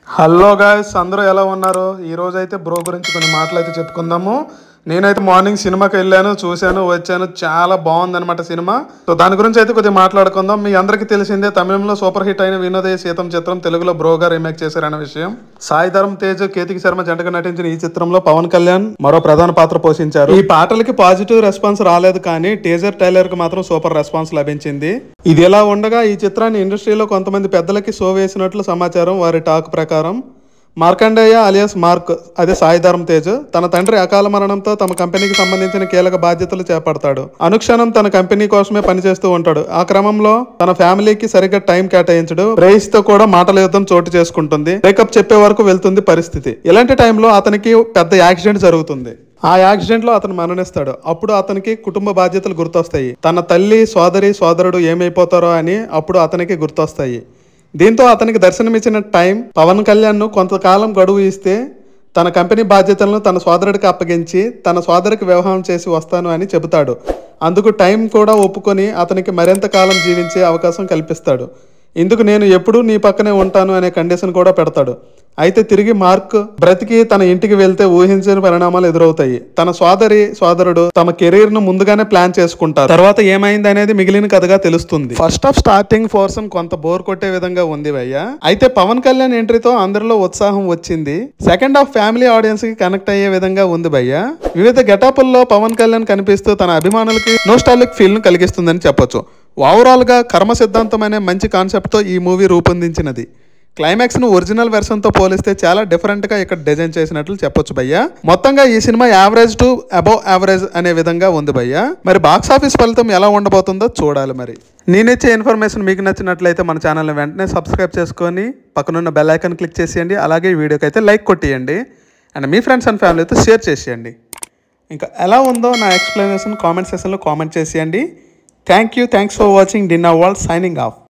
hello guys అందరూ ఎలా ఉన్నారు ఈ రోజు అయితే బ్రో గురించి కొన్ని మాటలు అయితే చెప్పుకుందాము నేనైతే మార్నింగ్ సినిమాకి వెళ్ళాను చూశాను వచ్చాను చాలా బాగుందన్నమాట సినిమా సో దాని గురించి అయితే కొద్దిగా మాట్లాడుకుందాం మీ అందరికీ తెలిసిందే తమిళంలో సూపర్ హిట్ అయిన వినోదయ సీతం చిత్రం తెలుగులో బ్రోగా రీమేక్ చేశారన్న విషయం సాయి ధరమ్ తేజ్ కేతికి శర్మ జంటగా నటించిన ఈ చిత్రంలో పవన్ కళ్యాణ్ మరో ప్రధాన పాత్ర పోషించారు ఈ పాటలకి పాజిటివ్ రెస్పాన్స్ రాలేదు కానీ టేజర్ టైలర్ కి మాత్రం సూపర్ రెస్పాన్స్ లభించింది ఇది ఎలా ఉండగా ఈ చిత్రాన్ని ఇండస్ట్రీలో కొంతమంది పెద్దలకి సో వేసినట్లు సమాచారం వారి టాక్ ప్రకారం మార్కండేయ అలియాస్ మార్క్ అదే సాయిధరం తేజ్ తన తండ్రి అకాల మరణంతో తమ కంపెనీకి సంబంధించిన కీలక బాధ్యతలు చేపడతాడు అనుక్షణం తన కంపెనీ కోసమే పనిచేస్తూ ఉంటాడు ఆ క్రమంలో తన ఫ్యామిలీకి సరిగ్గా టైం కేటాయించడు రేస్ తో కూడా మాటల యుద్ధం చోటు చేసుకుంటుంది బ్రేకప్ చెప్పే వరకు వెళ్తుంది పరిస్థితి ఇలాంటి టైంలో అతనికి పెద్ద యాక్సిడెంట్ జరుగుతుంది ఆ యాక్సిడెంట్ లో అతను మరణిస్తాడు అప్పుడు అతనికి కుటుంబ బాధ్యతలు గుర్తొస్తాయి తన తల్లి సోదరి సోదరుడు ఏమైపోతారో అని అప్పుడు అతనికి గుర్తొస్తాయి దీంతో అతనికి దర్శనమిచ్చిన టైం పవన్ కళ్యాణ్ను కొంతకాలం గడువు ఇస్తే తన కంపెనీ బాధ్యతలను తన సోదరుడికి అప్పగించి తన సోదరికి వివాహం చేసి వస్తాను అని చెబుతాడు అందుకు టైం కూడా ఒప్పుకొని అతనికి మరింత కాలం జీవించే అవకాశం కల్పిస్తాడు ఇందుకు నేను ఎప్పుడూ నీ పక్కనే ఉంటాను అనే కండిషన్ కూడా పెడతాడు అయితే తిరిగి మార్క్ బ్రతికి తన ఇంటికి వెళ్తే ఊహించని పరిణామాలు ఎదురవుతాయి తన సోదరి సోదరుడు తమ కెరీర్ ను ముందుగానే ప్లాన్ చేసుకుంటారు తర్వాత ఏమైంది అనేది మిగిలిన కథగా తెలుస్తుంది ఫస్ట్ ఆఫ్ స్టార్టింగ్ పోర్షన్ కొంత బోర్ కొట్టే విధంగా ఉంది భయ్య అయితే పవన్ కళ్యాణ్ ఎంట్రీతో అందరిలో ఉత్సాహం వచ్చింది సెకండ్ హాఫ్ ఫ్యామిలీ ఆడియన్స్ కి కనెక్ట్ అయ్యే విధంగా ఉంది భయ్య వివిధ గెటప్ల్లో పవన్ కళ్యాణ్ కనిపిస్తూ తన అభిమానులకి నోస్టాలిక్ ఫీల్ ను కలిగిస్తుందని చెప్పొచ్చు ఓవరాల్ గా కర్మ సిద్ధాంతం అనే మంచి కాన్సెప్ట్ తో ఈ మూవీ రూపొందించినది క్లైమాక్స్ ను ఒరిజినల్ వెర్షన్ తో పోలిస్తే చాలా డిఫరెంట్ గా ఇక్కడ డిజైన్ చేసినట్లు చెప్పొచ్చు భయ్య మొత్తంగా ఈ cinema average to above average అనే విధంగా ఉంది భయ్య మరి బాక్స్ ఆఫీస్ ఫలితం ఎలా ఉండబోతుందో చూడాలి మరి నేనిచ్చే ఇన్ఫర్మేషన్ మీకు నచ్చినట్లయితే మన ఛానల్ని వెంటనే సబ్స్క్రైబ్ చేసుకొని పక్కనున్న బెల్ ఐకాన్ క్లిక్ చేసేయండి అలాగే ఈ వీడియోకి అయితే లైక్ కొట్టేయండి అండ్ మీ ఫ్రెండ్స్ అండ్ ఫ్యామిలీతో షేర్ చేసేయండి ఇంకా ఎలా ఉందో నా ఎక్స్ప్లెనేషన్ కామెంట్ సెషన్లో కామెంట్ చేసేయండి thank you thanks for watching dinner world signing of